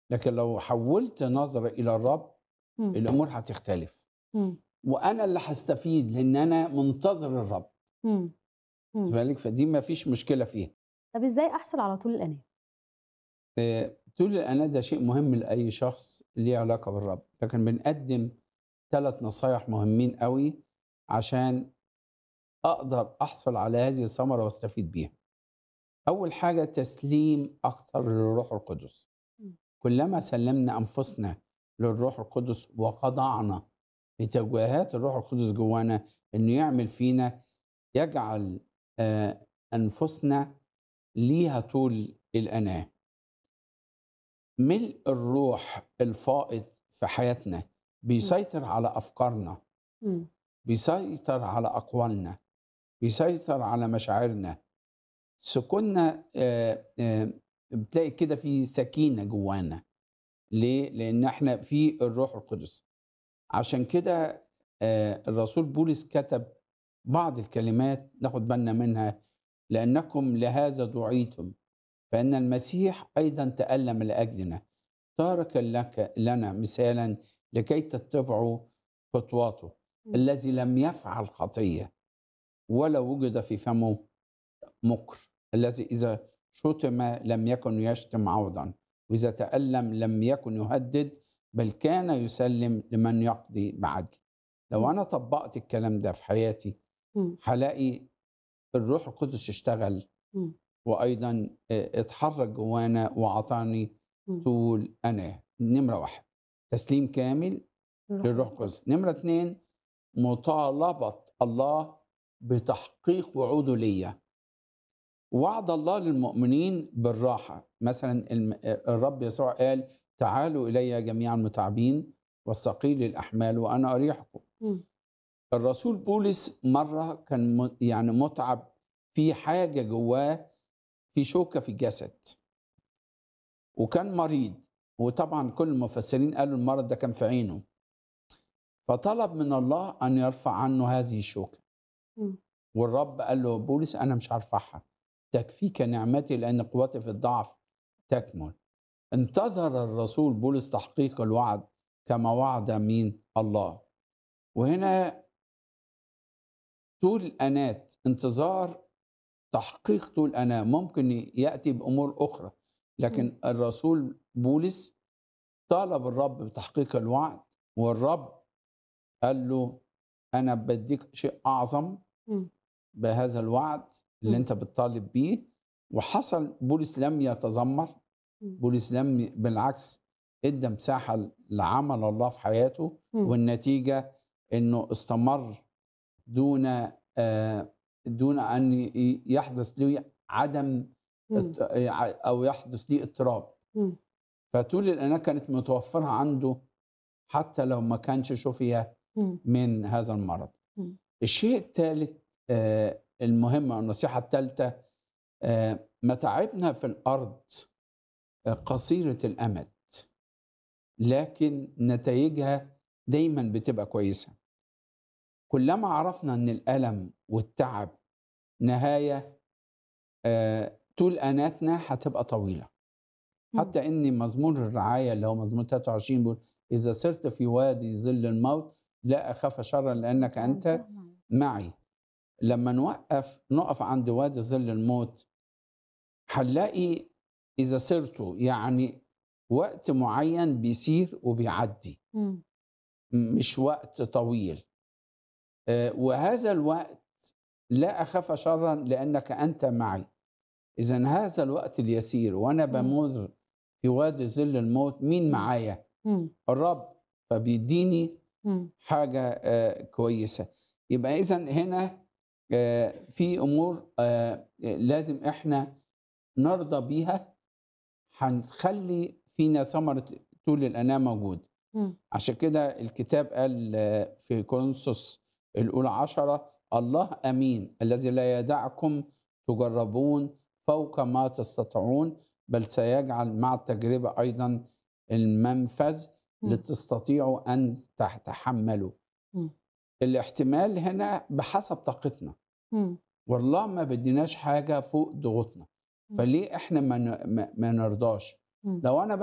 لكن لو حولت نظرة إلى الرب مم. الأمور هتختلف مم. وأنا اللي هستفيد لأن أنا منتظر الرب مم. مم. خد بالك فدي ما فيش مشكلة فيها طب ازاي احصل على طول الاناه آه، طول الأناة ده شيء مهم لأي شخص ليه علاقة بالرب لكن بنقدم ثلاث نصايح مهمين قوي عشان أقدر أحصل على هذه الثمرة واستفيد بيها أول حاجة تسليم أكثر للروح القدس م. كلما سلمنا أنفسنا للروح القدس وخضعنا لتوجيهات الروح القدس جوانا إنه يعمل فينا يجعل آه، أنفسنا ليها طول الأناه ملء الروح الفائض في حياتنا بيسيطر على أفكارنا مم. بيسيطر على أقوالنا بيسيطر على مشاعرنا سكوننا آه، آه، بتلاقي كده في سكينة جوانا ليه؟ لأن احنا في الروح القدس عشان كده آه، الرسول بولس كتب بعض الكلمات ناخد بالنا منها لأنكم لهذا دعيتم فإن المسيح أيضا تألم لأجلنا تاركا لك لنا مثالا لكي تتبعوا خطواته مم. الذي لم يفعل خطية ولا وجد في فمه مكر الذي إذا شتم لم يكن يشتم عوضا وإذا تألم لم يكن يهدد بل كان يسلم لمن يقضي بعدل لو مم. أنا طبقت الكلام ده في حياتي مم. هلاقي الروح القدس اشتغل مم. وايضا اه، اتحرك جوانا واعطاني مم. طول انا نمره واحد تسليم كامل للروح القدس نمره اتنين مطالبه الله بتحقيق وعوده ليا وعد الله للمؤمنين بالراحه مثلا الم- الرب يسوع قال تعالوا الي جميعا المتعبين والثقيل الاحمال وانا اريحكم مم. الرسول بولس مره كان م- يعني متعب في حاجه جواه في شوكه في الجسد وكان مريض وطبعا كل المفسرين قالوا المرض ده كان في عينه فطلب من الله ان يرفع عنه هذه الشوكه مم. والرب قال له بولس انا مش هرفعها تكفيك نعمتي لان قوتي في الضعف تكمل انتظر الرسول بولس تحقيق الوعد كما وعد مين الله وهنا طول الانات انتظار تحقيق طول انا ممكن ياتي بامور اخرى لكن الرسول بولس طالب الرب بتحقيق الوعد والرب قال له انا بديك شيء اعظم مم. بهذا الوعد اللي مم. انت بتطالب بيه وحصل بولس لم يتذمر مم. بولس لم ي- بالعكس ادى مساحه لعمل الله في حياته مم. والنتيجه انه استمر دون آه، دون ان ي- يحدث له عدم مم. اضط- او يحدث ليه اضطراب مم. فطول الاناه كانت متوفره عنده حتى لو ما كانش شفي مم. من هذا المرض مم. الشيء الثالث آه، المهم أو النصيحه الثالثه آه، متاعبنا في الارض آه، قصيره الامد لكن نتائجها دايما بتبقى كويسه كلما عرفنا ان الالم والتعب نهايه آه، طول اناتنا هتبقى طويله مم. حتى ان مزمور الرعايه اللي هو مزمور 23 بيقول اذا سرت في وادي ظل الموت لا اخاف شرا لانك انت معي لما نوقف نقف عند وادي ظل الموت هنلاقي اذا سرته يعني وقت معين بيسير وبيعدي مم. مش وقت طويل آه، وهذا الوقت لا اخاف شرا لانك انت معي اذا هذا الوقت اليسير وانا مم. بمر في وادي ظل الموت مين مم. معايا مم. الرب فبيديني مم. حاجه آه، كويسه يبقى اذا هنا آه، في امور آه، لازم احنا نرضى بيها هنخلي فينا ثمره طول الاناه موجود مم. عشان كده الكتاب قال آه، في كورنثوس الأولى عشرة الله أمين الذي لا يدعكم تجربون فوق ما تستطيعون بل سيجعل مع التجربة أيضا المنفذ مم. لتستطيعوا أن تتحملوا مم. الاحتمال هنا بحسب طاقتنا مم. والله ما بديناش حاجة فوق ضغوطنا مم. فليه احنا ما ن- ما- ما نرضاش مم. لو انا